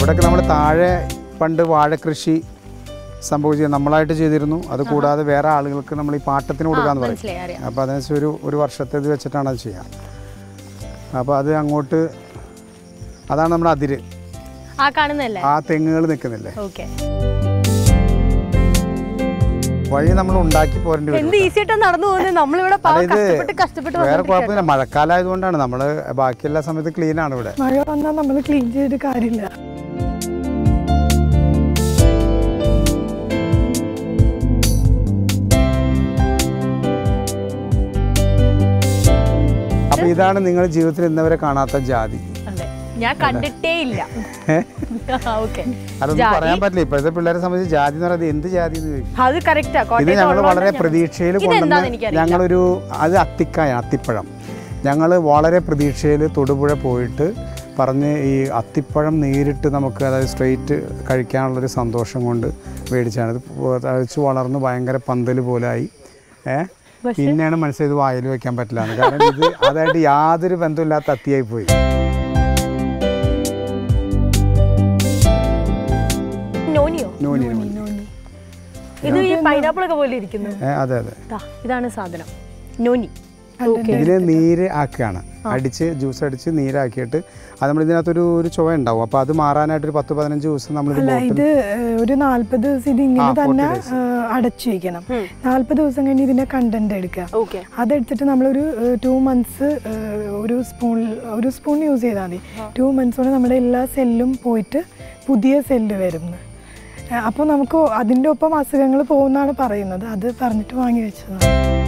ഇവിടെയൊക്കെ നമ്മൾ താഴെ പണ്ട് വാഴക്കൃഷി സംഭവിച്ചത് നമ്മളായിട്ട് ചെയ്തിരുന്നു അത് കൂടാതെ വേറെ ആളുകൾക്ക് നമ്മൾ ഈ പാട്ടത്തിന് കൊടുക്കാന്ന് പറയും മനസ്സിലായി അറിയാം അപ്പോൾ അതിനനുസരിച്ച് ഒരു ഒരു വർഷത്തെ ഇത് വെച്ചിട്ടാണ് അത് ചെയ്യുക അപ്പോൾ അത് അങ്ങോട്ട് അതാണ് നമ്മുടെ അതിര് ആ കാണുന്നല്ലേ ആ തെങ്ങുകൾ നിൽക്കുന്നില്ലേ ഓക്കെ വഴി നമ്മൾ ഉണ്ടാക്കി പോരേണ്ടി വരും എന്ത് ഈസി ആയിട്ടാ നടന്നു പോകുന്നത് നമ്മളിവിടെ പാവം അതായത് കഷ്ടപ്പെട്ട് കഷ്ടപ്പെട്ട് വേറെ വന്നോണ്ടിരിക്കുകയാണ്. കുഴപ്പമില്ല മഴക്കാലം ആയതുകൊണ്ടാണ് നമ്മൾ ബാക്കി എല്ലാ സമയത്തും ക്ലീൻ ആണ് ഇവിടെ മഴ വന്നാൽ നമ്മൾ ക്ലീൻ ചെയ്തിട്ട് കാര്യമില്ല അപ്പോൾ ഇതാണ് നിങ്ങൾ ജീവിതത്തിൽ ഇന്നവരെ കാണാത്ത ജാതി അതെ ഞാൻ കണ്ടിട്ടേ ഇല്ല ഓക്കെ അതൊന്നും പറയാൻ പറ്റില്ല ഇപ്പോഴത്തെ പിള്ളേരെ സംബന്ധിച്ച് ജാതി എന്ന് പറയുന്നത് എന്ത് ജാതി എന്ന് ചോദിക്കും അത് കറക്റ്റാ ഇത് കോട്ടയത്ത് ഞങ്ങൾ ഉള്ളതുകൊണ്ട് വളരെ ഞാൻ- പ്രതീക്ഷയിൽ ഇതെന്താന്ന് കൊണ്ടുവന്ന് എനിക്കറിയില്ല. ഞങ്ങളൊരു അത് അത്തിക്കായാണ് അത്തിപ്പഴം ഞങ്ങൾ വളരെ പ്രതീക്ഷയിൽ തൊടുപുഴ പോയിട്ട് പറഞ്ഞ് ഈ അത്തിപ്പഴം നേരിട്ട് നമുക്ക് അതായത് സ്ട്രെയിറ്റ് കഴിക്കാനുള്ളൊരു സന്തോഷം കൊണ്ട് മേടിച്ചാണ് ഇത് തഴച്ച് വളർന്ന് ഭയങ്കര പന്തൽ പോലായി ഏ പിന്നെയാണ് മനസ്സിലായത് വായിൽ വെക്കാൻ പറ്റില്ല എന്ന്. കാരണം ഇത് അതായിട്ട് യാതൊരു ബന്ധമില്ലാത്ത അത്തിയായി പോയി നോനിയോ നൂനി നൂനി ഇത് ഈ പൈനാപ്പിൾ ഒക്കെ പോലെ ഇരിക്കുന്നു ഏ, അതെ അതെ ദാ, ഇതാണ് സാധനം നോനി ഓക്കെ ഇതിന് നീര് ആക്കുകയാണ് അടിച്ച് ജ്യൂസ് അടിച്ച് നീരാക്കിയിട്ട് അത് നമ്മൾ ഇതിനകത്തൊരു ഒരു ചുവ ഉണ്ടാവും അപ്പോൾ അത് മാറാനായിട്ട് ഒരു പത്ത് പതിനഞ്ച് ദിവസം നമ്മളിത് അല്ല ബോട്ടിൽ ഇത് ഏഹ്, ഒരു നാല്പത് ദിവസം ഇത് ഇങ്ങനെ ആ, 40 തന്നെ days. ഏഹ്, അടച്ചു വെക്കണം നാല്പത് ദിവസം കഴിഞ്ഞ് ഇതിന്റെ കണ്ടന്റ് എടുക്കുക ഓക്കെ അതെടുത്തിട്ട് നമ്മളൊരു ടു മന്ത്സ് ഒരു സ്പൂൺ ഒരു സ്പൂൺ യൂസ് ചെയ്താൽ മതി ടു മന്ത്സ് കൊണ്ട് നമ്മുടെ എല്ലാ സെല്ലും പോയിട്ട് പുതിയ സെല്ല് വരുന്നു അപ്പോൾ നമുക്ക് അതിൻ്റെ ഒപ്പം അസുഖങ്ങൾ പോകുമെന്നാണ് പറയുന്നത് അത് പറഞ്ഞിട്ട് വാങ്ങി വെച്ചതാണ്